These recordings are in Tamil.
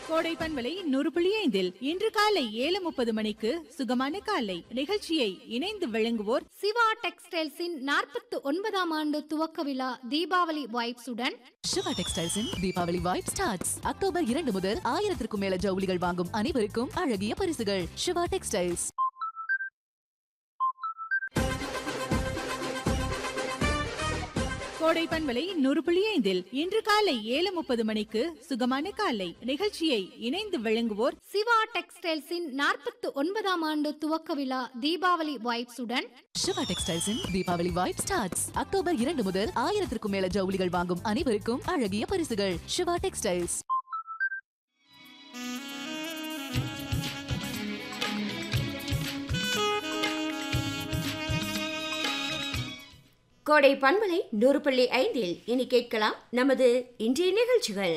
கோடை பண்பலை நூறு புள்ளி ஐந்தில் இன்று காலை ஏழு முப்பது மணிக்கு சுகமான காலை நிகழ்ச்சியை இணைந்து வழங்குவோர் சிவா டெக்ஸ்டைல்ஸின் நாற்பத்து ஒன்பதாம் ஆண்டு துவக்க விழா தீபாவளி வைப்ஸுடன் சிவா டெக்ஸ்டைல்ஸின் தீபாவளி வைப் ஸ்டார்ட்ஸ் அக்டோபர் இரண்டு முதல் ஆயிரத்திற்கும் மேல ஜவுளிகள் வாங்கும் அனைவருக்கும் அழகிய பரிசுகள் சிவா டெக்ஸ்டைல்ஸ் கோடை பண்பலை நூறு புள்ளி ஐந்தில் இன்று காலை ஏழு முப்பது மணிக்கு சுகமான காலை நிகழ்ச்சியை இணைந்து வழங்குவோர் சிவா டெக்ஸ்டைல்ஸின் நாற்பத்து ஒன்பதாம் ஆண்டு துவக்க விழா தீபாவளி வைப்ஸுடன் சிவா டெக்ஸ்டைல்ஸின் தீபாவளி வைப் ஸ்டார்ட்ஸ் அக்டோபர் இரண்டு முதல் ஆயிரத்திற்கும் மேல ஜவுளிகள் வாங்கும் அனைவருக்கும் அழகிய பரிசுகள் சிவா டெக்ஸ்டைல்ஸ் கோடை பண்பலை நூறு புள்ளி ஐந்தில் இனி கேட்கலாம் நமது இன்றைய நிகழ்ச்சிகள்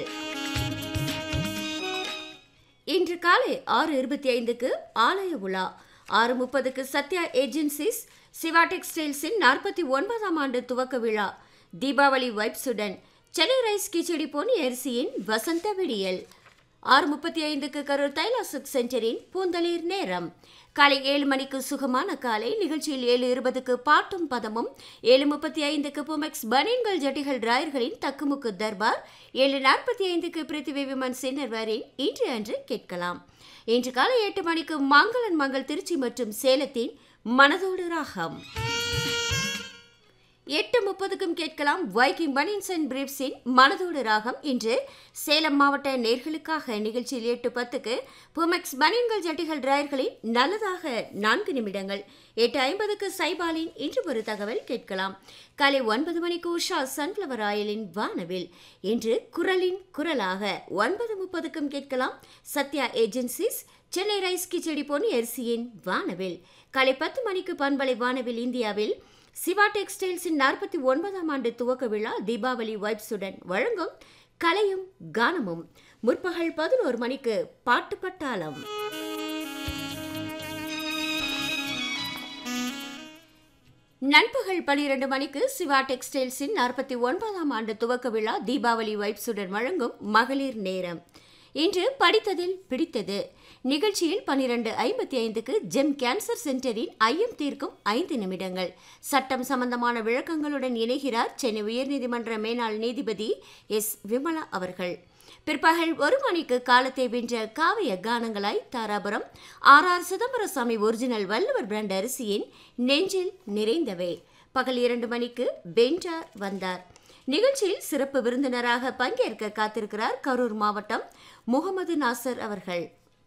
இன்று காலை ஆறு இருபத்தி ஐந்துக்கு ஆலய உலா ஆறு முப்பதுக்கு சத்யா ஏஜென்சிஸ் சிவா டெக்ஸ்டைல்ஸின் நாற்பத்தி ஒன்பதாம் ஆண்டு துவக்க விழா தீபாவளி வைப்ஸுடன் சென்னை ரைஸ் கிச்சடி பொன்னி அரிசியின் வசந்த விடியல் ஆறு முப்பத்தி ஐந்துக்கு கரூர் தைலாசுக் சென்டரின் பூந்தளிர் நேரம் காலை ஏழு மணிக்கு சுகமான காலை நிகழ்ச்சியில் ஏழு இருபதுக்கு பாட்டும் பதமும் ஏழு முப்பத்தி ஐந்துக்கு புமெக்ஸ் பனியன்கள் ஜட்டிகள் டிராயர்களின் தக்குமுக்கு தர்பார் ஏழு நாற்பத்தி ஐந்துக்கு பிருத்திவி விமன் சின்னர்வாரின் இன்று அன்று கேட்கலாம் இன்று காலை எட்டு மணிக்கு மங்களன் மங்கள் திருச்சி மற்றும் சேலத்தின் மனதோடு ராகம் எட்டு முப்பதுக்கும் கேட்கலாம் வைக்கிங் பனின்ஸ் அண்ட் பிரீப்ஸின் மனதோடு ராகம் இன்று சேலம் மாவட்ட நேர்களுக்காக நிகழ்ச்சியில் எட்டு பத்துக்கு புமெக்ஸ் பனியன்கள் ஜட்டிகள் டிராயர்களின் நல்லதாக நான்கு நிமிடங்கள் எட்டு ஐம்பதுக்கு சைபாலின் இன்று ஒரு தகவல் கேட்கலாம் காலை ஒன்பது மணிக்கு உஷா சன்ஃப்ளவர் ஆயிலின் வானவில் இன்று குரலின் குரலாக ஒன்பது முப்பதுக்கும் கேட்கலாம் சத்யா ஏஜென்சிஸ் சென்னை ரைஸ் கிச்சடி பொன்னி அரிசியின் வானவில் காலை பத்து மணிக்கு பண்பலை வானவில் இந்தியாவில் சிவா டெக்ஸ்டைல்ஸின் நாற்பத்தி ஒன்பதாம் ஆண்டு துவக்க விழா தீபாவளி வைப்ஸுடன் வழங்கும் கலையும் கானமும் முற்பகல் பதினோரு மணிக்கு பாட்டு பட்டாளம் நண்பகல் பனிரெண்டு மணிக்கு சிவா டெக்ஸ்டைல்ஸின் நாற்பத்தி ஒன்பதாம் ஆண்டு துவக்க விழா தீபாவளி வைப்ஸுடன் வழங்கும் மகளிர் நேரம் இன்று படித்ததில் பிடித்தது நிகழ்ச்சியில் பனிரெண்டு ஐம்பத்தி ஐந்துக்கு ஜெம் கேன்சர் சென்டரின் ஐயம் தீர்க்கும் ஐந்து நிமிடங்கள் சட்டம் சம்பந்தமான விளக்கங்களுடன் இணைகிறார் சென்னை உயர்நீதிமன்ற மேனாள் நீதிபதி எஸ் விமலா அவர்கள் பிற்பகல் ஒரு மணிக்கு காலத்தை வென்ற காவிய கானங்களாய் Dharapuram R R Chidambarasamy original Valluvar brand அரிசியின் நெஞ்சில் நிறைந்தவை பகல் இரண்டு மணிக்கு வென்றார் வந்தார் நிகழ்ச்சியில் சிறப்பு விருந்தினராக பங்கேற்க காத்திருக்கிறார் கரூர் மாவட்டம் முகமது நாசர் அவர்கள்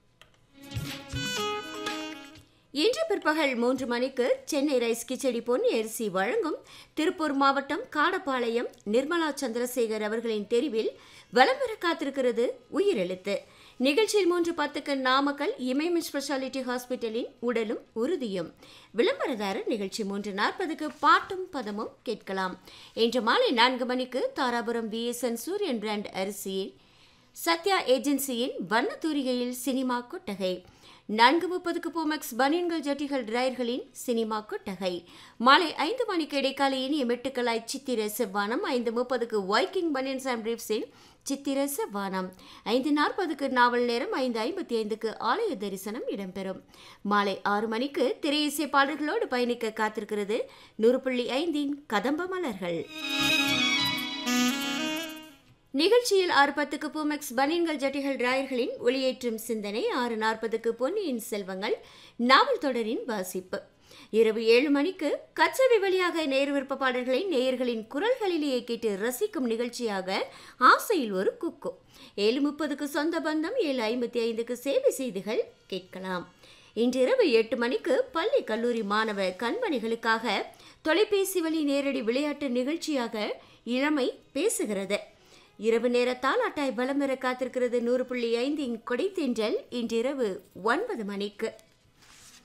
இன்று பிற்பகல் மூன்று மணிக்கு சென்னை ரைஸ் கிச்சடி பொன்னி அரிசி வழங்கும் திருப்பூர் மாவட்டம் காடப்பாளையம் நிர்மலா சந்திரசேகர் அவர்களின் தெரிவில் வலம் வர காத்திருக்கிறது உயிரெழுத்து நிகழ்ச்சியில் மூன்று பத்துக்கு நாமக்கல் இமயம் ஸ்பெஷாலிட்டி ஹாஸ்பிட்டலின் உடலும் உறுதியும் விளம்பரதாரர் நிகழ்ச்சி மூன்று நாற்பதுக்கு பாட்டும் பதமும் கேட்கலாம் இன்று மாலை நான்கு மணிக்கு தாராபுரம் விஎஸ்என் சூரியன் பிராண்ட் அரிசியின் சத்யா ஏஜென்சியின் வண்ணத்தூரிகையில் சினிமா கொட்டகை நான்கு முப்பதுக்கு போமெக்ஸ் பனியன்கள் ஜட்டிகள் டிரையர்களின் சினிமா கொட்டகை மாலை ஐந்து மணிக்கு இடைக்கால இனிய மெட்டுக்களாய் சித்திர செவ்வானம் ஐந்து முப்பதுக்கு வைக்கிங் பனியன்ஸ் அண்ட் பிரீப்ஸின் சித்திர செவ்வானம் ஐந்து நாற்பதுக்கு நாவல் நேரம் ஐந்து ஐம்பத்தி ஐந்துக்கு ஆலய தரிசனம் இடம்பெறும் மாலை ஆறு மணிக்கு திரையிசை பாடல்களோடு பயணிக்க காத்திருக்கிறது நூறு புள்ளி ஐந்தின் கதம்ப மலர்கள் நிகழ்ச்சியில் ஆறு பத்துக்கு பூமெக்ஸ் பனியன்கள் ஜட்டிகள் டிராயர்களின் ஒளியேற்றும் சிந்தனை ஆறு நாற்பதுக்கு பொன்னியின் செல்வங்கள் நாவல் தொடரின் வாசிப்பு இரவு ஏழு மணிக்கு கச்சவி வழியாக நேர் விருப்ப பாடல்களை நேயர்களின் குரல்களிலேயே கேட்டு ரசிக்கும் நிகழ்ச்சியாக ஆசையில் ஒரு குக்கு ஏழு முப்பதுக்கு சொந்த பந்தம் ஏழு ஐம்பத்தி ஐந்துக்கு சேவை செய்திகள் கேட்கலாம் இன்றிரவு எட்டு மணிக்கு பள்ளி கல்லூரி மாணவ கண்மணிகளுக்காக தொலைபேசி வழி நேரடி விளையாட்டு நிகழ்ச்சியாக இளமை பேசுகிறது இரவு நேர தாலாட்டாய் பலம் பெற காத்திருக்கிறது நூறு புள்ளி ஐந்தின் கொடை தென்றல் இன்றிரவு ஒன்பது மணிக்கு